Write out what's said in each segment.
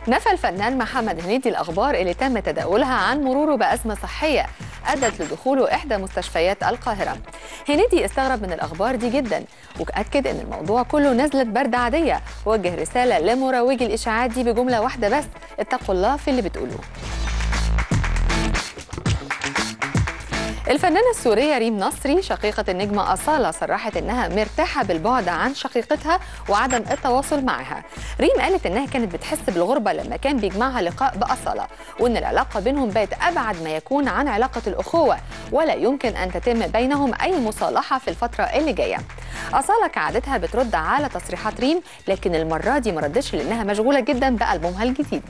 نفى الفنان محمد هنيدي الأخبار اللي تم تداولها عن مروره بأزمة صحية أدت لدخوله إحدى مستشفيات القاهرة هنيدي استغرب من الأخبار دي جدا وأكد أن الموضوع كله نزلة برد عادية ووجه رسالة لمروجي الإشاعات دي بجملة واحدة بس اتقوا الله في اللي بتقولوه الفنانة السورية ريم نصري شقيقة النجمة أصالة صرحت إنها مرتاحة بالبعد عن شقيقتها وعدم التواصل معها ريم قالت إنها كانت بتحس بالغربة لما كان بيجمعها لقاء بأصالة وإن العلاقة بينهم بقت أبعد ما يكون عن علاقة الأخوة ولا يمكن أن تتم بينهم أي مصالحة في الفترة اللي جاية أصالة كعادتها بترد على تصريحات ريم لكن المرة دي ما ردتش لأنها مشغولة جدا بألبومها الجديد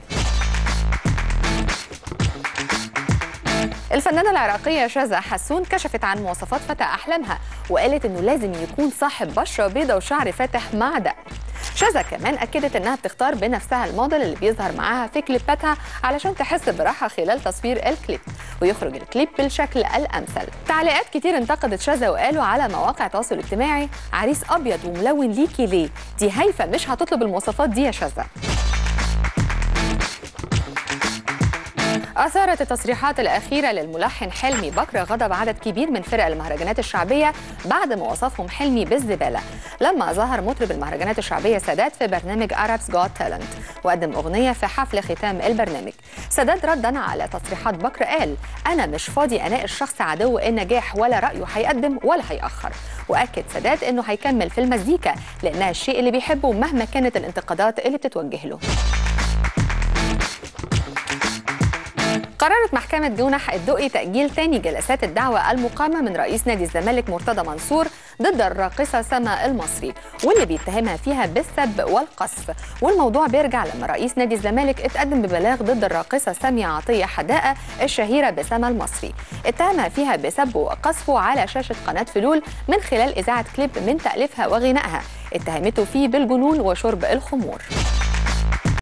الفنانة العراقية شاذة حسون كشفت عن مواصفات فتى أحلامها وقالت إنه لازم يكون صاحب بشرة بيضة وشعر فاتح مع دقن شاذة كمان أكدت إنها بتختار بنفسها الموديل اللي بيظهر معاها في كليباتها علشان تحس براحة خلال تصوير الكليب ويخرج الكليب بالشكل الأمثل تعليقات كتير انتقدت شاذة وقالوا على مواقع التواصل الاجتماعي عريس أبيض وملون ليكي ليه دي هايفة مش هتطلب المواصفات دي يا شاذة أثارت التصريحات الأخيرة للملحن حلمي بكر غضب عدد كبير من فرق المهرجانات الشعبية بعد ما وصفهم حلمي بالزبالة لما ظهر مطرب المهرجانات الشعبية سادات في برنامج Arabs Got Talent وقدم أغنية في حفل ختام البرنامج سادات ردا على تصريحات بكر قال أنا مش فاضي أناقش شخص عدو النجاح ولا رأيه هيقدم ولا هيأخر وأكد سادات أنه هيكمل في المزيكا لأنها الشيء اللي بيحبه مهما كانت الانتقادات اللي بتتوجه له قررت محكمة جونح الدقي تأجيل تاني جلسات الدعوة المقامة من رئيس نادي الزمالك مرتضى منصور ضد الراقصة سما المصري واللي بيتهمها فيها بالسب والقذف والموضوع بيرجع لما رئيس نادي الزمالك اتقدم ببلاغ ضد الراقصة سامية عطية حدائق الشهيرة بسما المصري اتهمها فيها بسب وقذفه على شاشة قناة فلول من خلال إذاعة كليب من تأليفها وغنائها اتهمته فيه بالجنون وشرب الخمور